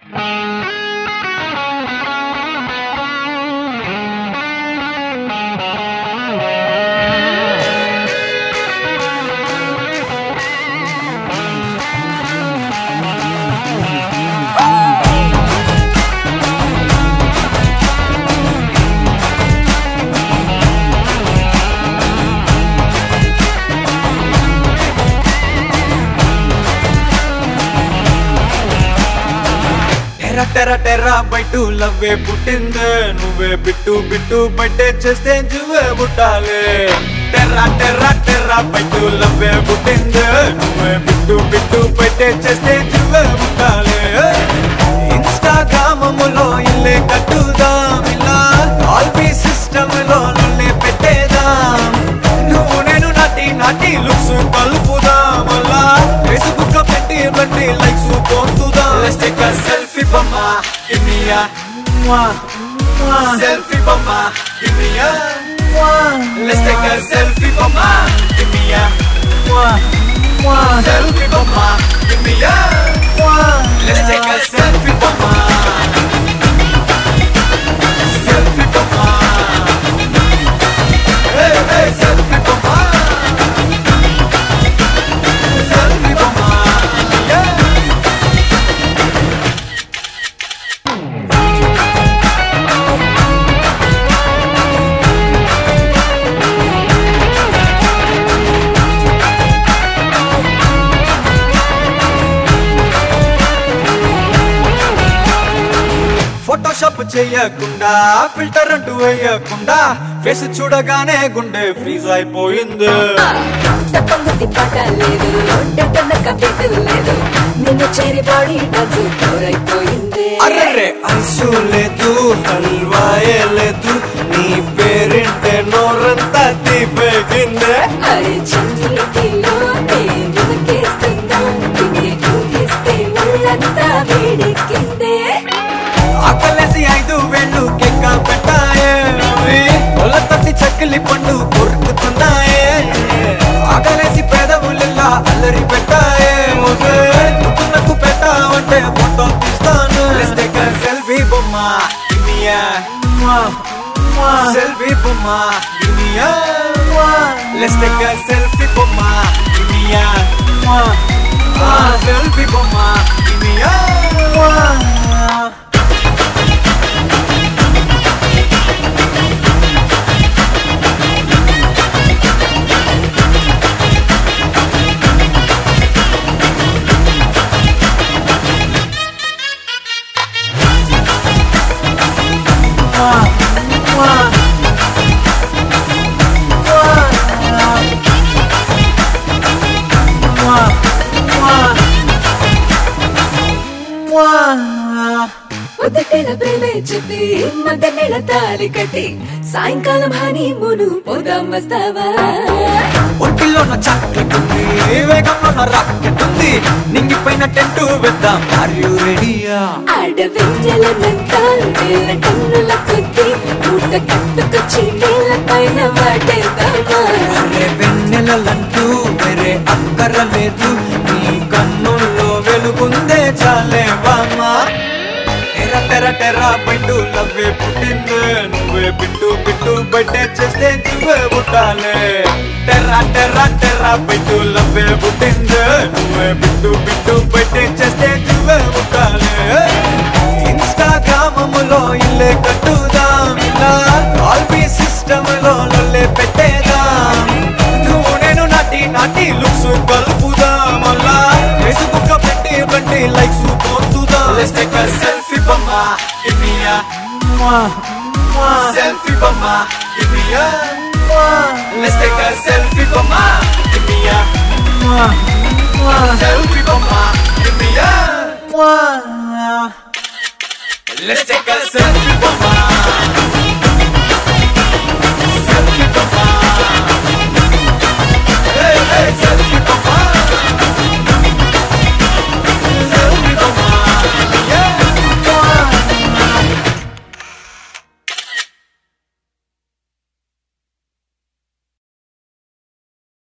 టెర్ర టెర్ర టెర్ర బయటు లవ్వే పుట్టిందే నువ్వే bit bit బయటే చేస్తే జువ్వే పుట్టాలి టెర్ర టెర్ర టెర్ర బయటు లవ్వే పుట్టిందే నువ్వే బిట్టు బిట్టు బయటే చేస్తే జువ్వే పుట్టాలి ఇన్స్టాగ్రామములో ఇల్లే కట్టుదాం ఇలా ఆల్బీ సిస్టమ్ లో నన్నే పెట్టేదాం నువ్వు నేను నాటి నాటి లుక్స్ కలుపుదాం అలా ఫేస్బుక్ లో పెట్టి బట్టి లైక్స్ పొందుదాం Let's take a selfie bomba, give me a mwah, mwah. selfie bomba, give me a mwah. Let's take a selfie bomba, give me a mwah, mwah. selfie bomba, give me a mwah. Let's take a selfie bomba. Selfie bomba. Hey, hey, selfie bomba. Selfie bomba. Yeah. Photoshop చేయకుండా filter అంటూ వేయకుండా face చూడగానే గుండె freeze అయిపోయింది తప్పంగా తిప్పాట లేదు ఒంటనక పెట్టు లేదు నిన్ను చేరి బాడీ డన్స్ ఫ్లోర్ అయిపోయింది అర్రే ఐసు లేదు హల్వాయే లేదు నీ పేరింటే నోరంతా తీపెగిందే అరే చన్నీటిలో వెనకేస్తున్నా తిండి ఊగిస్తే ఒళ్ళంతా వేడెక్కిందే ఆకలేసి ఐదు వేళ్ళు కెక్క పెట్టాయే అవి ఒళ్ళ తట్టి చక్కిలి పండు కొరుకుతున్నాయే ఆకలేసి పేదవులిలా అల్లరి పెట్టాయే ఓసే నాకు పెట్టావంటే ఫోటో తీస్తాను సెల్ఫీ బొమ్మ ఇమియా సెల్ఫీ బొమ్మ ఇమియా లెట్స్ టేక్ a సెల్ఫీ బొమ్మ ఇమియా సెల్ఫీ బొమ్మ ఇమియా పొద్దుటేల ప్రేమే చెప్పి మధ్యనేల తాలి కట్టి సాయంకాలం హనీ మును పోదాం వస్తావా ఒంటిలో నా చాక్లెట్ ఉంది వేగంలో నా రాకెట్ ఉంది నింగిపోయిన టెంట్ వేద్దాం ఆర్ యు రెడీయా ఆడవెన్నెలనంత వేల టన్నుల కొద్ది మూట కట్టుకొచ్చి నేల పైన వాటేద్దామా అరే వెన్నెలంటూ వేరే అక్కర లేదు నీ కన్నుల్లో వెలుగుందే చాలే బామ్మా తెర తెర తెర బయట లవ్వే పుట్టిందే నువ్వే బిట్టు బిట్టు బయటే చేస్తే నువ్వే పుట్టాలే తెర తెర తెర బయట లవ్వే పుట్టిందే నువ్వే బిట్టు బిట్టు బయటే చేస్తే నువ్వే పుట్టాలే ఇన్స్టాగ్రామములో ఇల్లే కట్టుదాం ఇలా ఆల్బీ సిస్టమ్ లో లొల్లే పెట్టేదాం నువ్వు నేను నాటి నాటి లుక్స్ కలుపుదాం అలా ఫేస్బుక్ పెట్టి బట్టి లైక్స్ పొందుదాం Let's take a selfie bomba, give me a selfie bomba, give me a Let's take a selfie bomba, give me a selfie bomba, give me a Let's take a selfie bomba.